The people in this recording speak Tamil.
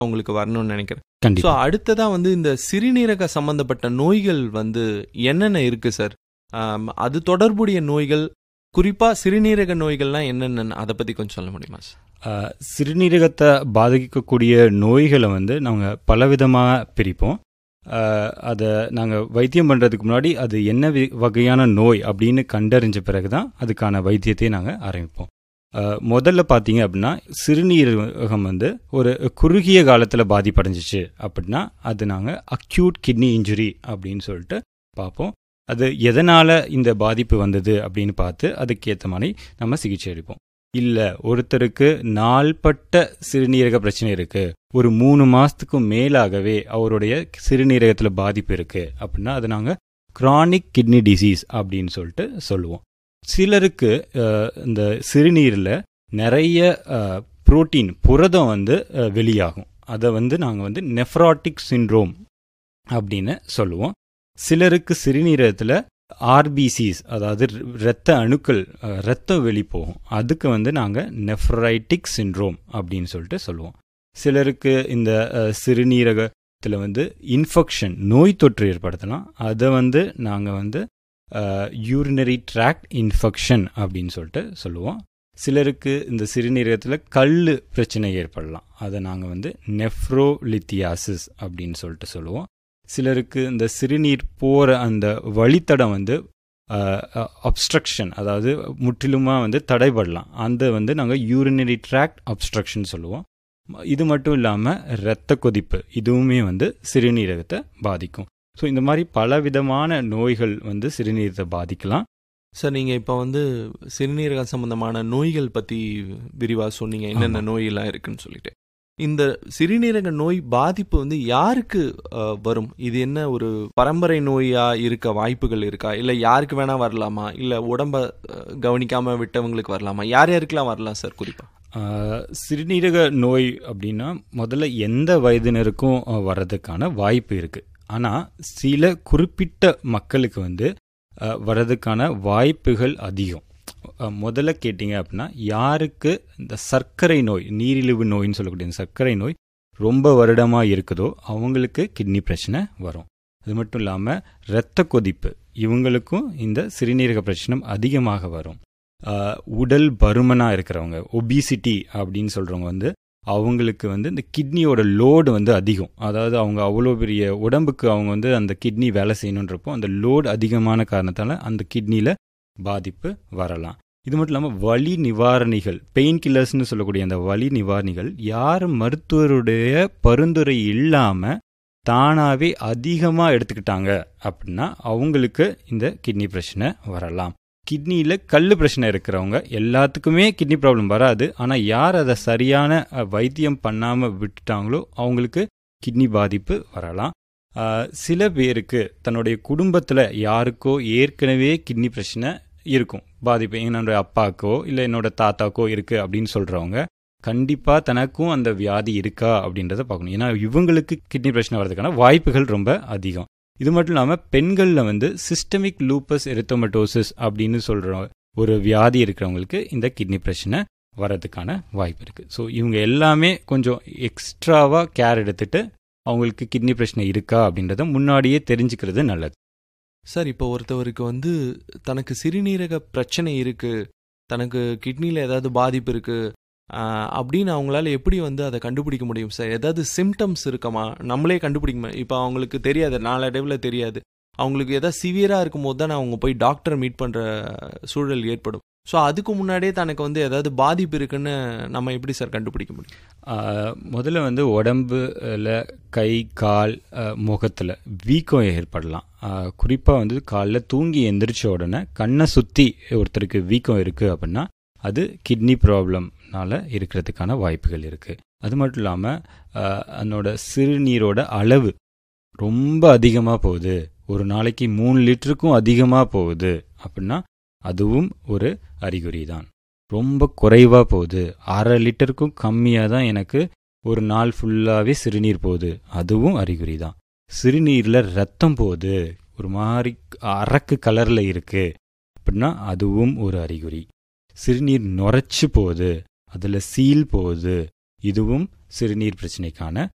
உங்களுக்கு வரணும்னு நினைக்கிறேன் ஸோ கண்டிப்பா அடுத்ததா வந்து இந்த சிறுநீரக சம்பந்தப்பட்ட நோய்கள் வந்து என்னென்ன இருக்கு சார் ஆம், அது தொடர்புடைய நோய்கள் குறிப்பா சிறுநீரக நோய்கள்லாம் என்னென்னு அதை பத்தி கொஞ்சம் சொல்ல முடியுமா சார் ஆஹ், சிறுநீரகத்தை பாதிக்கக்கூடிய நோய்களை வந்து நாங்கள் பலவிதமாக பிரிப்போம் ஆஹ், அதை நாங்கள் வைத்தியம் பண்ணுறதுக்கு முன்னாடி அது என்ன வி- வகையான நோய் அப்படின்னு கண்டறிஞ்ச பிறகு தான் அதுக்கான வைத்தியத்தை நாங்கள் ஆரம்பிப்போம் ஆஹ், முதல்ல பார்த்தீங்க அப்படின்னா சிறுநீரகம் வந்து ஒரு குறுகிய காலத்தில் பாதிப்படைஞ்சிச்சு அப்படின்னா அது நாங்கள் அக்யூட் கிட்னி இன்ஜுரி அப்படின்னு சொல்லிட்டு பார்ப்போம் அது எதனால் இந்த பாதிப்பு வந்தது அப்படின்னு பார்த்து அதுக்கேற்ற மாதிரி நம்ம சிகிச்சை அளிப்போம் இல்லை ஒருத்தருக்கு நாள்பட்ட சிறுநீரக பிரச்சனை இருக்கு ஒரு மூணு மாசத்துக்கு மேலாகவே அவருடைய சிறுநீரகத்தில் பாதிப்பு இருக்கு அப்படின்னா அது நாங்கள் chronic கிட்னி டிசீஸ் அப்படின்னு சொல்லிட்டு சொல்லுவோம் சிலருக்கு அஹ், இந்த சிறுநீரில் நிறைய புரோட்டீன் புரதம் வந்து அஹ், வெளியாகும் அதை வந்து நாங்கள் வந்து நெஃப்ராட்டிக் சிண்ட்ரோம் அப்படின்னு சொல்லுவோம் சிலருக்கு சிறுநீரகத்தில் ஆர்பிசிஸ் அதாவது இரத்த அணுக்கள் அஹ், இரத்தம் வெளி போகும் அதுக்கு வந்து நாங்கள் நெஃப்ரைட்டிக் சிண்ட்ரோம் அப்படின்னு சொல்லிட்டு சொல்லுவோம் சிலருக்கு இந்த அஹ், சிறுநீரகத்தில் வந்து இன்ஃபெக்ஷன் நோய் தொற்று ஏற்படுத்தலாம் அதை வந்து நாங்கள் வந்து யூரினரி ட்ராக்ட் இன்ஃபெக்ஷன் அப்படின்னு சொல்லிட்டு சொல்லுவோம் சிலருக்கு இந்த சிறுநீரகத்தில் கல் பிரச்சனை ஏற்படலாம் அதை நாங்கள் வந்து நெஃப்ரோலித்தியாசிஸ் அப்படின்னு சொல்லிட்டு சொல்லுவோம் சிலருக்கு இந்த சிறுநீர் போகிற அந்த வழித்தடம் வந்து அப்ஸ்ட்ரக்ஷன் அதாவது முற்றிலுமாக வந்து தடைபடலாம் அந்த வந்து நாங்கள் யூரினரி ட்ராக்ட் அப்ஸ்ட்ரக்ஷன் சொல்லுவோம் ம- இது மட்டும் இல்லாமல் இரத்த கொதிப்பு இதுவுமே வந்து சிறுநீரகத்தை பாதிக்கும் ஸோ இந்த மாதிரி பலவிதமான நோய்கள் வந்து சிறுநீரகத்தை பாதிக்கலாம் சார் நீங்க இப்ப வந்து சிறுநீரக சம்பந்தமான நோய்கள் பத்தி விரிவா சொன்னீங்க என்னென்ன ஆமா. நோயெல்லாம் இருக்குன்னு சொல்லிட்டு இந்த சிறுநீரக நோய் பாதிப்பு வந்து யாருக்கு அஹ், வரும் இது என்ன ஒரு பரம்பரை நோயா இருக்க வாய்ப்புகள் இருக்கா இல்ல யாருக்கு வேணா வரலாமா இல்ல உடம்ப அஹ், கவனிக்காம விட்டவங்களுக்கு வரலாமா யார் யாருக்கெல்லாம் வரலாம் சார் குறிப்பா ஆஹ், சிறுநீரக நோய் அப்படின்னா முதல்ல எந்த வயதினருக்கும் ஆஹ், வர்றதுக்கான வாய்ப்பு இருக்குது ஆனால் சில குறிப்பிட்ட மக்களுக்கு வந்து ஆஹ், வர்றதுக்கான வாய்ப்புகள் அதிகம் ஆஹ், முதல்ல கேட்டிங்க அப்படின்னா யாருக்கு இந்த சர்க்கரை நோய் நீரிழிவு நோயின்னு சொல்லக்கூடிய இந்த சர்க்கரை நோய் ரொம்ப வருடமாக இருக்குதோ அவங்களுக்கு கிட்னி பிரச்சனை வரும் அது மட்டும் இல்லாமல் இரத்த கொதிப்பு இவங்களுக்கும் இந்த சிறுநீரக பிரச்சனை அதிகமாக வரும் ஆஹ் உடல் பருமனாக இருக்கிறவங்க ஒபிசிட்டி அப்படின்னு சொல்கிறவங்க வந்து அவங்களுக்கு வந்து இந்த கிட்னியோட லோடு வந்து அதிகம் அதாவது அவங்க அவ்வளோ பெரிய உடம்புக்கு அவங்க வந்து அந்த கிட்னி வேலை செய்யணுன்றப்போ அந்த லோடு அதிகமான காரணத்தால் அந்த கிட்னியில் பாதிப்பு வரலாம் இது மட்டும் இல்லாமல் வலி நிவாரணிகள் பெயின் கில்லர்ஸ்னு சொல்லக்கூடிய அந்த வலி நிவாரணிகள் யார் மருத்துவருடைய பரிந்துரை இல்லாமல் தானாகவே அதிகமாக எடுத்துக்கிட்டாங்க அப்படின்னா அவங்களுக்கு இந்த கிட்னி பிரச்சனை வரலாம் கிட்னியில் கல் பிரச்சனை இருக்கிறவங்க எல்லாத்துக்குமே கிட்னி ப்ராப்ளம் வராது ஆனால் யார் அதை சரியான அஹ், வைத்தியம் பண்ணாமல் விட்டுட்டாங்களோ அவங்களுக்கு கிட்னி பாதிப்பு வரலாம் அஹ், சில பேருக்கு தன்னுடைய குடும்பத்தில் யாருக்கோ ஏற்கனவே கிட்னி பிரச்சனை இருக்கும் பாதிப்பு என்னோட அப்பாக்கோ இல்லை என்னோட தாத்தாக்கோ இருக்குது அப்படின்னு சொல்கிறவங்க கண்டிப்பாக தனக்கும் அந்த வியாதி இருக்கா அப்படின்றத பார்க்கணும் ஏன்னா இவங்களுக்கு கிட்னி பிரச்சனை வர்றதுக்கான வாய்ப்புகள் ரொம்ப அதிகம் இது மட்டும் இல்லாமல் பெண்களில் வந்து சிஸ்டமிக் லூப்பஸ் எரித்தோமட்டோசிஸ் அப்படின்னு சொல்கிற ஒரு வியாதி இருக்கிறவங்களுக்கு இந்த கிட்னி பிரச்சனை வரதுக்கான வாய்ப்பு இருக்குது ஸோ இவங்க எல்லாமே கொஞ்சம் எக்ஸ்ட்ராவாக கேர் எடுத்துட்டு அவங்களுக்கு கிட்னி பிரச்சனை இருக்கா அப்படின்றத முன்னாடியே தெரிஞ்சுக்கிறது நல்லது சார் இப்போ ஒருத்தவருக்கு வந்து தனக்கு சிறுநீரக பிரச்சனை இருக்கு தனக்கு கிட்னியில் ஏதாவது பாதிப்பு இருக்கு ஆஹ், அப்படின்னு அவங்களால எப்படி வந்து அதை கண்டுபிடிக்க முடியும் சார் ஏதாவது சிம்டம்ஸ் இருக்குமா நம்மளே கண்டுபிடிக்க முடியும் இப்போ அவங்களுக்கு தெரியாது நாளடைவில் தெரியாது அவங்களுக்கு ஏதாவது சிவியராக இருக்கும்போது தான் அவங்க போய் டாக்டரை மீட் பண்ணுற சூழல் ஏற்படும் ஸோ அதுக்கு முன்னாடியே தனக்கு வந்து ஏதாவது பாதிப்பு இருக்குன்னு நம்ம எப்படி சார் கண்டுபிடிக்க முடியும் ஆஹ், முதல்ல வந்து உடம்புல கை கால் முகத்தில் வீக்கம் ஏற்படலாம் குறிப்பாக வந்து காலைல தூங்கி எந்திரிச்ச உடனே கண்ணை சுற்றி ஒருத்தருக்கு வீக்கம் இருக்குது அப்படின்னா அது கிட்னி ப்ராப்ளம்னால இருக்கிறதுக்கான வாய்ப்புகள் இருக்குது அது மட்டும் இல்லாமல் அதனோட சிறுநீரோட அளவு ரொம்ப அதிகமாக போகுது ஒரு நாளைக்கு மூணு லிட்டருக்கும் அதிகமாக போகுது அப்படின்னா அதுவும் ஒரு அறிகுறி தான் ரொம்ப குறைவாக போகுது அரை லிட்டருக்கும் கம்மியாக தான் எனக்கு ஒரு நாள் ஃபுல்லாகவே சிறுநீர் போகுது அதுவும் அறிகுறி தான் சிறுநீரில் ரத்தம் போகுது ஒரு மாதிரி அரக்கு கலரில் இருக்கு அப்படின்னா அதுவும் ஒரு அறிகுறி சிறுநீர் நுரைச்சு போகுது அதில் சீல் போகுது இதுவும் சிறுநீர் பிரச்சனைக்கான